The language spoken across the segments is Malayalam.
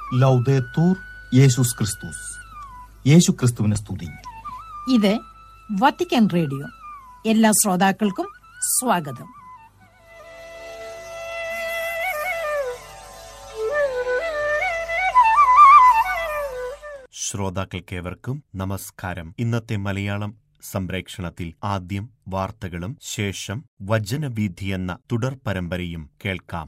ലൗദേത്തൂർ യേശുസ് ക്രിസ്തുസ് യേശു ക്രിസ്തുവിനെ സ്തുതി ഇത് വത്തിക്കാൻ റേഡിയോ എല്ലാ ശ്രോതാക്കൾക്കും സ്വാഗതം ശ്രോതാക്കൾക്കേവർക്കും നമസ്കാരം ഇന്നത്തെ മലയാളം സംപ്രേക്ഷണത്തിൽ ആദ്യം വാർത്തകളും ശേഷം വചനവീഥി എന്ന തുടർ പരമ്പരയും കേൾക്കാം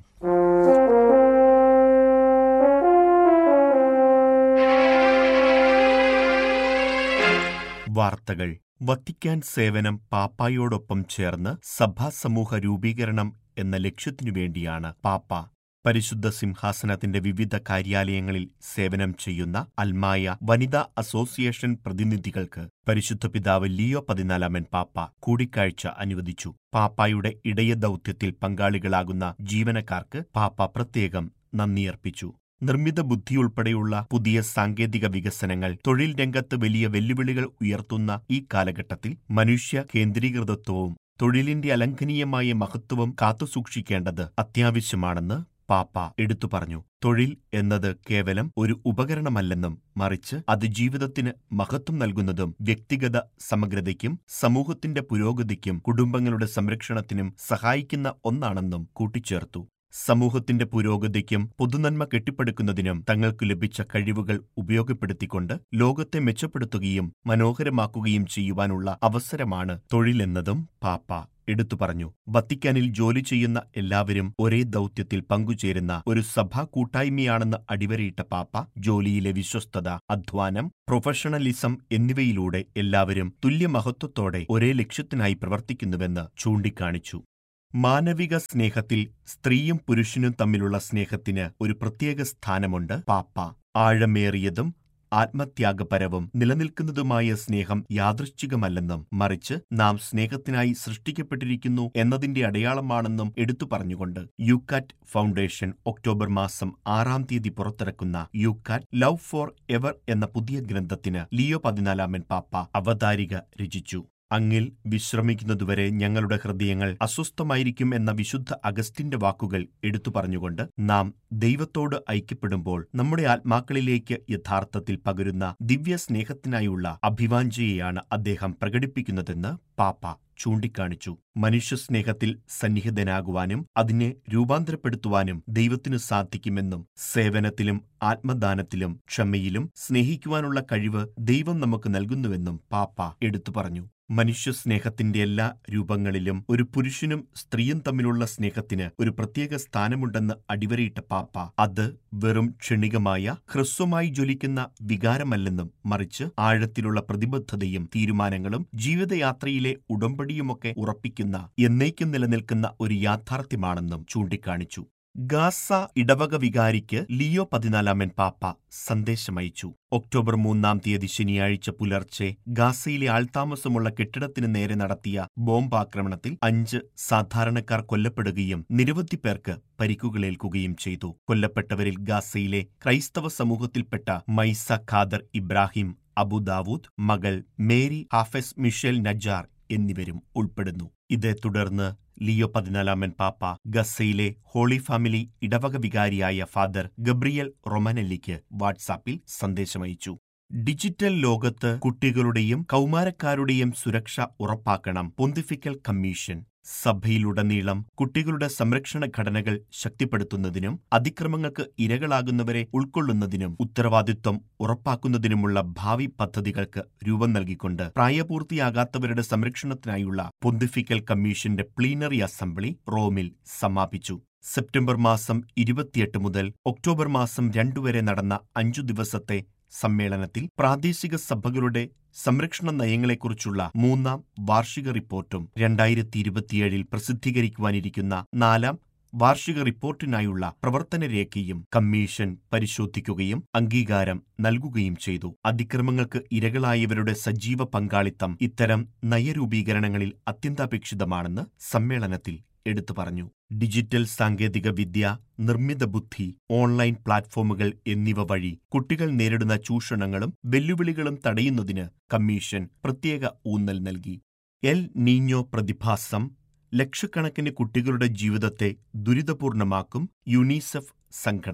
വാർത്തകൾ വത്തിക്കാൻ സേവനം പാപ്പായോടൊപ്പം ചേർന്ന് സഭാസമൂഹ രൂപീകരണം എന്ന ലക്ഷ്യത്തിനു വേണ്ടിയാണ് പാപ്പ പരിശുദ്ധ സിംഹാസനത്തിന്റെ വിവിധ കാര്യാലയങ്ങളിൽ സേവനം ചെയ്യുന്ന അൽമായ വനിതാ അസോസിയേഷൻ പ്രതിനിധികൾക്ക് പരിശുദ്ധ പിതാവ് ലിയോ പതിനാലാമൻ പാപ്പ കൂടിക്കാഴ്ച അനുവദിച്ചു പാപ്പായുടെ ഇടയ ദൗത്യത്തിൽ പങ്കാളികളാകുന്ന ജീവനക്കാർക്ക് പാപ്പ പ്രത്യേകം നന്ദിയർപ്പിച്ചു നിർമ്മിത ബുദ്ധിയുൾപ്പെടെയുള്ള പുതിയ സാങ്കേതിക വികസനങ്ങൾ തൊഴിൽ രംഗത്ത് വലിയ വെല്ലുവിളികൾ ഉയർത്തുന്ന ഈ കാലഘട്ടത്തിൽ മനുഷ്യ കേന്ദ്രീകൃതത്വവും തൊഴിലിന്റെ അലംഘനീയമായ മഹത്വവും കാത്തുസൂക്ഷിക്കേണ്ടത് അത്യാവശ്യമാണെന്ന് പാപ്പ എടുത്തു പറഞ്ഞു തൊഴിൽ എന്നത് കേവലം ഒരു ഉപകരണമല്ലെന്നും മറിച്ച് അത് ജീവിതത്തിന് മഹത്വം നൽകുന്നതും വ്യക്തിഗത സമഗ്രതയ്ക്കും സമൂഹത്തിന്റെ പുരോഗതിക്കും കുടുംബങ്ങളുടെ സംരക്ഷണത്തിനും സഹായിക്കുന്ന ഒന്നാണെന്നും കൂട്ടിച്ചേർത്തു സമൂഹത്തിന്റെ പുരോഗതിക്കും പൊതുനന്മ കെട്ടിപ്പടുക്കുന്നതിനും തങ്ങൾക്ക് ലഭിച്ച കഴിവുകൾ ഉപയോഗപ്പെടുത്തിക്കൊണ്ട് ലോകത്തെ മെച്ചപ്പെടുത്തുകയും മനോഹരമാക്കുകയും ചെയ്യുവാനുള്ള അവസരമാണ് തൊഴിലെന്നതും പാപ്പ എടുത്തു പറഞ്ഞു വത്തിക്കാനിൽ ജോലി ചെയ്യുന്ന എല്ലാവരും ഒരേ ദൗത്യത്തിൽ പങ്കുചേരുന്ന ഒരു സഭാ കൂട്ടായ്മയാണെന്ന് അടിവരയിട്ട പാപ്പ ജോലിയിലെ വിശ്വസ്തത അധ്വാനം പ്രൊഫഷണലിസം എന്നിവയിലൂടെ എല്ലാവരും തുല്യമഹത്വത്തോടെ ഒരേ ലക്ഷ്യത്തിനായി പ്രവർത്തിക്കുന്നുവെന്ന് ചൂണ്ടിക്കാണിച്ചു മാനവിക സ്നേഹത്തിൽ സ്ത്രീയും പുരുഷനും തമ്മിലുള്ള സ്നേഹത്തിന് ഒരു പ്രത്യേക സ്ഥാനമുണ്ട് പാപ്പ ആഴമേറിയതും ആത്മത്യാഗപരവും നിലനിൽക്കുന്നതുമായ സ്നേഹം യാദൃശ്ചികമല്ലെന്നും മറിച്ച് നാം സ്നേഹത്തിനായി സൃഷ്ടിക്കപ്പെട്ടിരിക്കുന്നു എന്നതിന്റെ അടയാളമാണെന്നും എടുത്തു പറഞ്ഞുകൊണ്ട് യുക്കാറ്റ് ഫൗണ്ടേഷൻ ഒക്ടോബർ മാസം ആറാം തീയതി പുറത്തിറക്കുന്ന യുക്കാറ്റ് ലവ് ഫോർ എവർ എന്ന പുതിയ ഗ്രന്ഥത്തിന് ലിയോ പതിനാലാമൻ പാപ്പ അവതാരിക രചിച്ചു അങ്ങിൽ വിശ്രമിക്കുന്നതുവരെ ഞങ്ങളുടെ ഹൃദയങ്ങൾ അസ്വസ്ഥമായിരിക്കും എന്ന വിശുദ്ധ അഗസ്റ്റിന്റെ വാക്കുകൾ എടുത്തു പറഞ്ഞുകൊണ്ട് നാം ദൈവത്തോട് ഐക്യപ്പെടുമ്പോൾ നമ്മുടെ ആത്മാക്കളിലേക്ക് യഥാർത്ഥത്തിൽ പകരുന്ന ദിവ്യ സ്നേഹത്തിനായുള്ള അഭിവാഞ്ചയെയാണ് അദ്ദേഹം പ്രകടിപ്പിക്കുന്നതെന്ന് പാപ്പ ചൂണ്ടിക്കാണിച്ചു മനുഷ്യസ്നേഹത്തിൽ സന്നിഹിതനാകുവാനും അതിനെ രൂപാന്തരപ്പെടുത്തുവാനും ദൈവത്തിനു സാധിക്കുമെന്നും സേവനത്തിലും ആത്മദാനത്തിലും ക്ഷമയിലും സ്നേഹിക്കുവാനുള്ള കഴിവ് ദൈവം നമുക്ക് നൽകുന്നുവെന്നും പാപ്പ എടുത്തു പറഞ്ഞു മനുഷ്യസ്നേഹത്തിന്റെ എല്ലാ രൂപങ്ങളിലും ഒരു പുരുഷനും സ്ത്രീയും തമ്മിലുള്ള സ്നേഹത്തിന് ഒരു പ്രത്യേക സ്ഥാനമുണ്ടെന്ന് അടിവരയിട്ട പാപ്പ അത് വെറും ക്ഷണികമായ ഹ്രസ്വമായി ജ്വലിക്കുന്ന വികാരമല്ലെന്നും മറിച്ച് ആഴത്തിലുള്ള പ്രതിബദ്ധതയും തീരുമാനങ്ങളും ജീവിതയാത്രയിലെ ഉടമ്പടിയുമൊക്കെ ഉറപ്പിക്കുന്ന എന്നേക്കും നിലനിൽക്കുന്ന ഒരു യാഥാർത്ഥ്യമാണെന്നും ചൂണ്ടിക്കാണിച്ചു ഗാസ ഇടവക വികാരിക്ക് ലിയോ പതിനാലാമൻ പാപ്പ സന്ദേശമയച്ചു ഒക്ടോബർ മൂന്നാം തീയതി ശനിയാഴ്ച പുലർച്ചെ ഗാസയിലെ ആൾതാമസമുള്ള കെട്ടിടത്തിന് നേരെ നടത്തിയ ബോംബാക്രമണത്തിൽ അഞ്ച് സാധാരണക്കാർ കൊല്ലപ്പെടുകയും നിരവധി പേർക്ക് പരിക്കുകളേൽക്കുകയും ചെയ്തു കൊല്ലപ്പെട്ടവരിൽ ഗാസയിലെ ക്രൈസ്തവ സമൂഹത്തിൽപ്പെട്ട മൈസ ഖാദർ ഇബ്രാഹിം അബുദാവൂദ് മകൾ മേരി ഹാഫെസ് മിഷേൽ നജാർ എന്നിവരും ഉൾപ്പെടുന്നു ഇതേ തുടർന്ന് ലിയോ പതിനാലാമൻ പാപ്പ ഗസയിലെ ഹോളി ഫാമിലി ഇടവക വികാരിയായ ഫാദർ ഗബ്രിയൽ റൊമനല്ലിക്ക് വാട്സാപ്പിൽ സന്ദേശമയച്ചു ഡിജിറ്റൽ ലോകത്ത് കുട്ടികളുടെയും കൗമാരക്കാരുടെയും സുരക്ഷ ഉറപ്പാക്കണം പൊന്തിഫിക്കൽ കമ്മീഷൻ സഭയിലുടനീളം കുട്ടികളുടെ സംരക്ഷണ ഘടനകൾ ശക്തിപ്പെടുത്തുന്നതിനും അതിക്രമങ്ങൾക്ക് ഇരകളാകുന്നവരെ ഉൾക്കൊള്ളുന്നതിനും ഉത്തരവാദിത്വം ഉറപ്പാക്കുന്നതിനുമുള്ള ഭാവി പദ്ധതികൾക്ക് രൂപം നൽകിക്കൊണ്ട് പ്രായപൂർത്തിയാകാത്തവരുടെ സംരക്ഷണത്തിനായുള്ള പൊന്തിഫിക്കൽ കമ്മീഷന്റെ പ്ലീനറി അസംബ്ലി റോമിൽ സമാപിച്ചു സെപ്റ്റംബർ മാസം ഇരുപത്തിയെട്ട് മുതൽ ഒക്ടോബർ മാസം രണ്ടുവരെ നടന്ന അഞ്ചു ദിവസത്തെ സമ്മേളനത്തിൽ പ്രാദേശിക സഭകളുടെ സംരക്ഷണ നയങ്ങളെക്കുറിച്ചുള്ള മൂന്നാം വാർഷിക റിപ്പോർട്ടും രണ്ടായിരത്തി ഇരുപത്തിയേഴിൽ പ്രസിദ്ധീകരിക്കുവാനിരിക്കുന്ന നാലാം വാർഷിക റിപ്പോർട്ടിനായുള്ള പ്രവർത്തനരേഖയും കമ്മീഷൻ പരിശോധിക്കുകയും അംഗീകാരം നൽകുകയും ചെയ്തു അതിക്രമങ്ങൾക്ക് ഇരകളായവരുടെ സജീവ പങ്കാളിത്തം ഇത്തരം നയരൂപീകരണങ്ങളിൽ അത്യന്താപേക്ഷിതമാണെന്ന് സമ്മേളനത്തിൽ എടുത്തു പറഞ്ഞു ഡിജിറ്റൽ സാങ്കേതിക വിദ്യ നിർമ്മിത ബുദ്ധി ഓൺലൈൻ പ്ലാറ്റ്ഫോമുകൾ എന്നിവ വഴി കുട്ടികൾ നേരിടുന്ന ചൂഷണങ്ങളും വെല്ലുവിളികളും തടയുന്നതിന് കമ്മീഷൻ പ്രത്യേക ഊന്നൽ നൽകി എൽ നീഞ്ഞോ പ്രതിഭാസം ലക്ഷക്കണക്കിന് കുട്ടികളുടെ ജീവിതത്തെ ദുരിതപൂർണമാക്കും യുനിസെഫ് സംഘടന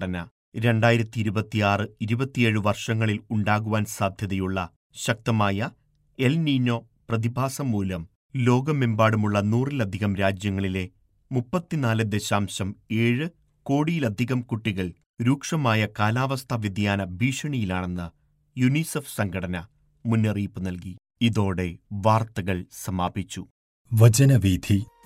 രണ്ടായിരത്തി ഇരുപത്തിയാറ് ഇരുപത്തിയേഴ് വർഷങ്ങളിൽ ഉണ്ടാകുവാൻ സാധ്യതയുള്ള ശക്തമായ എൽ നീനോ പ്രതിഭാസം മൂലം ലോകമെമ്പാടുമുള്ള നൂറിലധികം രാജ്യങ്ങളിലെ മുപ്പത്തിനാല് ദശാംശം ഏഴ് കോടിയിലധികം കുട്ടികൾ രൂക്ഷമായ കാലാവസ്ഥാ വ്യതിയാന ഭീഷണിയിലാണെന്ന് യുനിസെഫ് സംഘടന മുന്നറിയിപ്പ് നൽകി ഇതോടെ വാർത്തകൾ സമാപിച്ചു വചനവീഥി